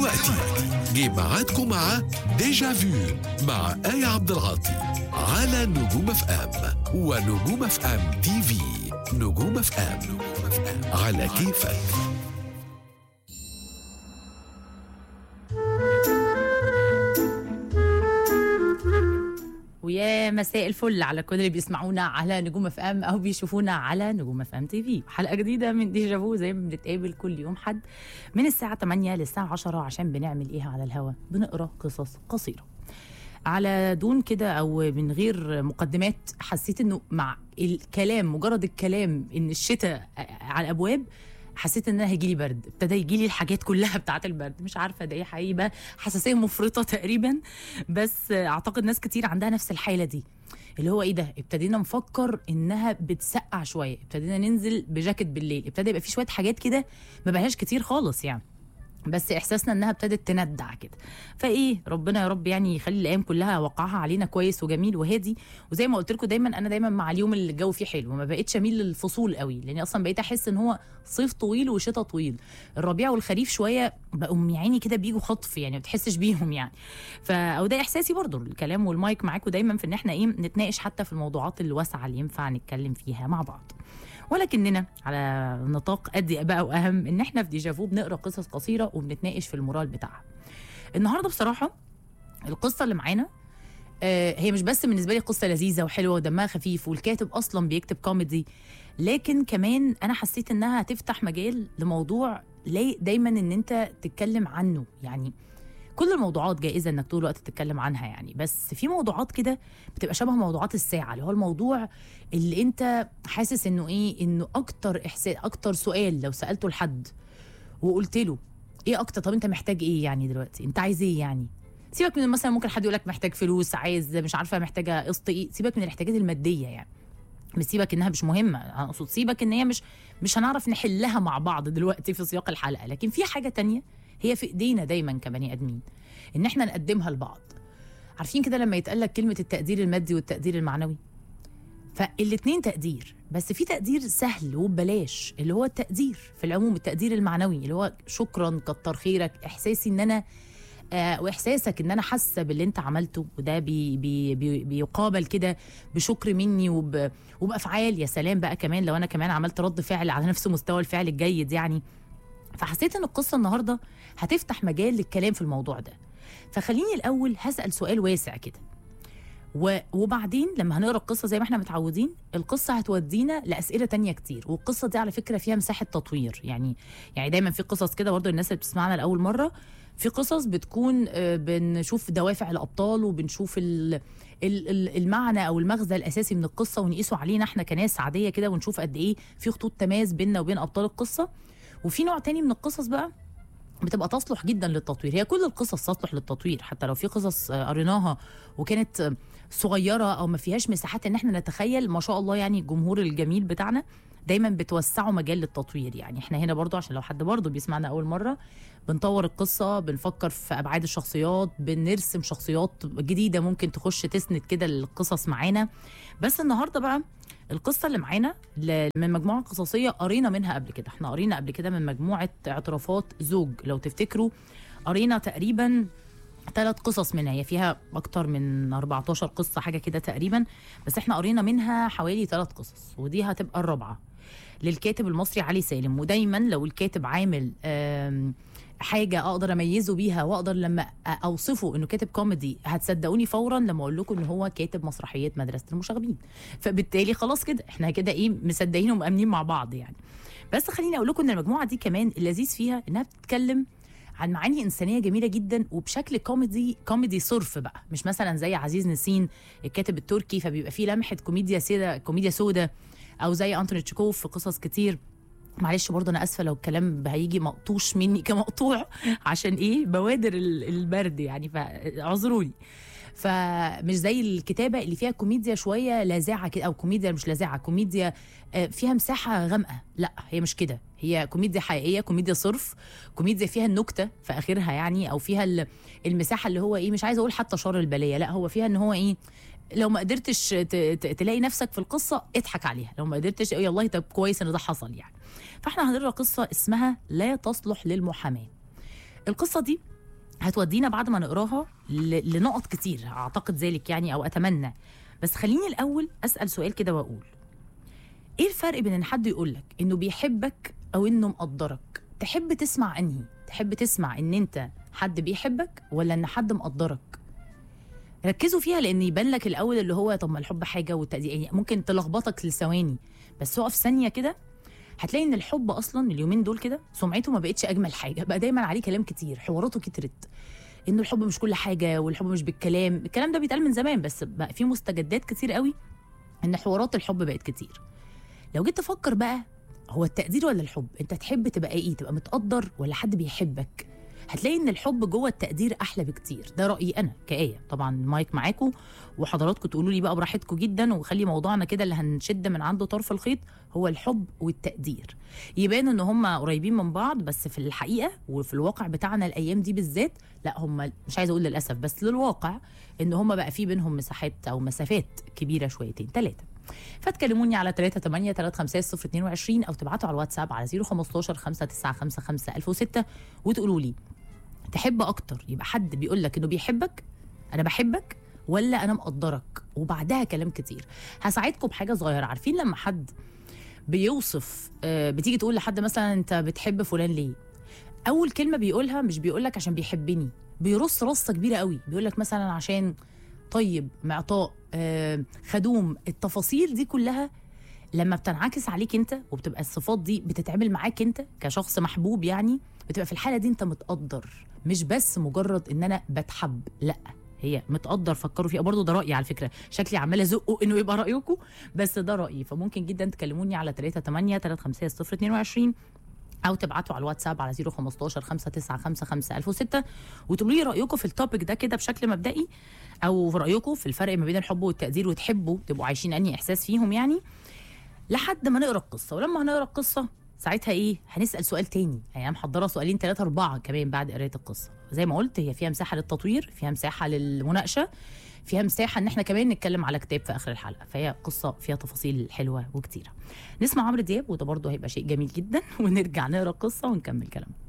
دلوقتي جه ميعادكم مع ديجا فيو مع آية عبد العاطي على نجوم اف ام ونجوم اف ام تي في نجوم اف ام على كيفك ويا مساء الفل على كل اللي بيسمعونا على نجوم اف ام او بيشوفونا على نجوم اف ام تي في حلقه جديده من ديجا فو زي ما بنتقابل كل يوم حد من الساعه 8 للساعه 10 عشان بنعمل ايه على الهوا بنقرا قصص قصيره على دون كده او من غير مقدمات حسيت انه مع الكلام مجرد الكلام ان الشتاء على الابواب حسيت ان انا هيجي لي برد ابتدى يجي لي الحاجات كلها بتاعه البرد مش عارفه ده ايه حقيقي بقى حساسيه مفرطه تقريبا بس اعتقد ناس كتير عندها نفس الحاله دي اللي هو ايه ده ابتدينا نفكر انها بتسقع شويه ابتدينا ننزل بجاكيت بالليل ابتدى يبقى في شويه حاجات كده ما بقاش كتير خالص يعني بس احساسنا انها ابتدت تندع كده فايه ربنا يا رب يعني يخلي الايام كلها وقعها علينا كويس وجميل وهادي وزي ما قلت لكم دايما انا دايما مع اليوم اللي الجو فيه حلو ما بقتش اميل للفصول قوي لاني اصلا بقيت احس ان هو صيف طويل وشتاء طويل الربيع والخريف شويه بقوا يا عيني كده بيجوا خطف يعني ما بتحسش بيهم يعني ف او ده احساسي برضو الكلام والمايك معاكم دايما في ان احنا ايه نتناقش حتى في الموضوعات الواسعه اللي ينفع نتكلم فيها مع بعض ولكننا على نطاق اضيق بقى واهم ان احنا في ديجافو بنقرا قصص قصيره وبنتناقش في المورال بتاعها. النهارده بصراحه القصه اللي معانا آه هي مش بس بالنسبه لي قصه لذيذه وحلوه ودمها خفيف والكاتب اصلا بيكتب كوميدي لكن كمان انا حسيت انها هتفتح مجال لموضوع لايق دايما ان انت تتكلم عنه يعني كل الموضوعات جائزه انك طول الوقت تتكلم عنها يعني بس في موضوعات كده بتبقى شبه موضوعات الساعه اللي هو الموضوع اللي انت حاسس انه ايه انه اكتر احساس اكتر سؤال لو سالته لحد وقلت له ايه اكتر طب انت محتاج ايه يعني دلوقتي انت عايز ايه يعني سيبك من مثلا ممكن حد يقول لك محتاج فلوس عايز مش عارفه محتاجه قسط ايه سيبك من الاحتياجات الماديه يعني مش سيبك انها مش مهمه انا اقصد سيبك ان هي مش مش هنعرف نحلها مع بعض دلوقتي في سياق الحلقه لكن في حاجه تانية هي في ايدينا دايما كبني ادمين ان احنا نقدمها لبعض عارفين كده لما يتقال لك كلمه التقدير المادي والتقدير المعنوي فالاتنين تقدير بس في تقدير سهل وببلاش اللي هو التقدير في العموم التقدير المعنوي اللي هو شكرا كتر خيرك احساسي ان انا آه واحساسك ان انا حاسه باللي انت عملته وده بي بي بي بيقابل كده بشكر مني وب وبافعال يا سلام بقى كمان لو انا كمان عملت رد فعل على نفس مستوى الفعل الجيد يعني فحسيت ان القصه النهارده هتفتح مجال للكلام في الموضوع ده فخليني الاول هسال سؤال واسع كده و- وبعدين لما هنقرا القصه زي ما احنا متعودين القصه هتودينا لاسئله تانية كتير والقصه دي على فكره فيها مساحه تطوير يعني يعني دايما في قصص كده برضو الناس اللي بتسمعنا لاول مره في قصص بتكون آه، بنشوف دوافع الابطال وبنشوف ال ال- ال- المعنى او المغزى الاساسي من القصه ونقيسه علينا احنا كناس عاديه كده ونشوف قد ايه في خطوط تماس بيننا وبين ابطال القصه وفي نوع تاني من القصص بقى بتبقى تصلح جدا للتطوير هي كل القصص تصلح للتطوير حتى لو في قصص آه، قريناها وكانت آه، صغيره او ما فيهاش مساحات ان احنا نتخيل ما شاء الله يعني الجمهور الجميل بتاعنا دايما بتوسعوا مجال للتطوير يعني احنا هنا برضو عشان لو حد برضو بيسمعنا اول مره بنطور القصه بنفكر في ابعاد الشخصيات بنرسم شخصيات جديده ممكن تخش تسند كده القصص معانا بس النهارده بقى القصه اللي معانا ل- من مجموعه قصصيه قرينا منها قبل كده احنا قرينا قبل كده من مجموعه اعترافات زوج لو تفتكروا قرينا تقريبا ثلاث قصص منها هي فيها اكتر من 14 قصه حاجه كده تقريبا بس احنا قرينا منها حوالي ثلاث قصص ودي هتبقى الرابعه للكاتب المصري علي سالم ودايما لو الكاتب عامل آم، حاجه اقدر اميزه بيها واقدر لما أ- اوصفه انه كاتب كوميدي هتصدقوني فورا لما اقول لكم ان هو كاتب مسرحيات مدرسه المشاغبين فبالتالي خلاص كده احنا كده ايه مصدقين ومامنين مع بعض يعني بس خليني اقول لكم ان المجموعه دي كمان اللذيذ فيها انها بتتكلم عن معاني انسانيه جميله جدا وبشكل كوميدي كوميدي صرف بقى مش مثلا زي عزيز نسين الكاتب التركي فبيبقى فيه لمحه كوميديا سيدا كوميديا سودا او زي انتوني تشيكوف في قصص كتير معلش برضه انا اسفه لو الكلام هيجي مقطوش مني كمقطوع عشان ايه بوادر ال- البرد يعني فاعذروني فمش زي الكتابه اللي فيها كوميديا شويه لاذعه كده او كوميديا مش لاذعه كوميديا آه، فيها مساحه غامقه لا هي مش كده هي كوميديا حقيقيه كوميديا صرف كوميديا فيها النكته في اخرها يعني او فيها ال- المساحه اللي هو ايه مش عايزه اقول حتى شر البليه لا هو فيها ان هو ايه لو ما قدرتش ت- ت- تلاقي نفسك في القصه اضحك عليها لو ما قدرتش يا الله طب كويس ان ده حصل يعني فاحنا هنقرا قصه اسمها لا تصلح للمحاماه القصه دي هتودينا بعد ما نقراها ل- لنقط كتير اعتقد ذلك يعني او اتمنى بس خليني الاول اسال سؤال كده واقول ايه الفرق بين ان حد يقول لك انه بيحبك او انه مقدرك تحب تسمع انهي تحب تسمع ان انت حد بيحبك ولا ان حد مقدرك ركزوا فيها لان يبان لك الاول اللي هو طب ما الحب حاجه والتقدير يعني ممكن تلخبطك لثواني بس اقف ثانيه كده هتلاقي ان الحب اصلا اليومين دول كده سمعته ما بقتش اجمل حاجه بقى دايما عليه كلام كتير حواراته كترت انه الحب مش كل حاجه والحب مش بالكلام الكلام ده بيتقال من زمان بس بقى في مستجدات كتير قوي ان حوارات الحب بقت كتير لو جيت تفكر بقى هو التقدير ولا الحب انت تحب تبقى ايه تبقى متقدر ولا حد بيحبك هتلاقي ان الحب جوه التقدير احلى بكتير ده رايي انا كايه طبعا المايك معاكم وحضراتكم تقولوا لي بقى براحتكم جدا وخلي موضوعنا كده اللي هنشد من عنده طرف الخيط هو الحب والتقدير يبان ان هم قريبين من بعض بس في الحقيقه وفي الواقع بتاعنا الايام دي بالذات لا هم مش عايزه اقول للاسف بس للواقع ان هم بقى في بينهم مساحات او مسافات كبيره شويتين ثلاثه فتكلموني على 3 8 3 5 0 22 او تبعتوا على الواتساب على 015 5955 1006 وتقولوا لي تحب اكتر يبقى حد بيقول لك انه بيحبك انا بحبك ولا انا مقدرك وبعدها كلام كتير هساعدكم بحاجه صغيره عارفين لما حد بيوصف آه، بتيجي تقول لحد مثلا انت بتحب فلان ليه اول كلمه بيقولها مش بيقولك عشان بيحبني بيرص رصه كبيره قوي بيقولك مثلا عشان طيب معطاء آه، خدوم التفاصيل دي كلها لما بتنعكس عليك انت وبتبقى الصفات دي بتتعمل معاك انت كشخص محبوب يعني بتبقى في الحاله دي انت متقدر مش بس مجرد ان انا بتحب لا هي متقدر فكروا فيها برضه ده رايي على فكره شكلي عماله ازقه انه يبقى رايكم بس ده رايي فممكن جدا تكلموني على 3 8 3 5 0 22 او تبعتوا على الواتساب على 015 5955 1006 وتقولوا لي رايكم في التوبيك ده كده بشكل مبدئي او في رايكم في الفرق ما بين الحب والتقدير وتحبوا تبقوا عايشين انهي احساس فيهم يعني لحد ما نقرا القصه ولما هنقرا القصه ساعتها ايه هنسال سؤال تاني يعني أنا محضره سؤالين ثلاثه اربعه كمان بعد قرايه القصه زي ما قلت هي فيها مساحه للتطوير فيها مساحه للمناقشه فيها مساحه ان احنا كمان نتكلم على كتاب في اخر الحلقه فهي قصه فيها تفاصيل حلوه وكتيره نسمع عمرو دياب وده برضه هيبقى شيء جميل جدا ونرجع نقرا القصه ونكمل كلامنا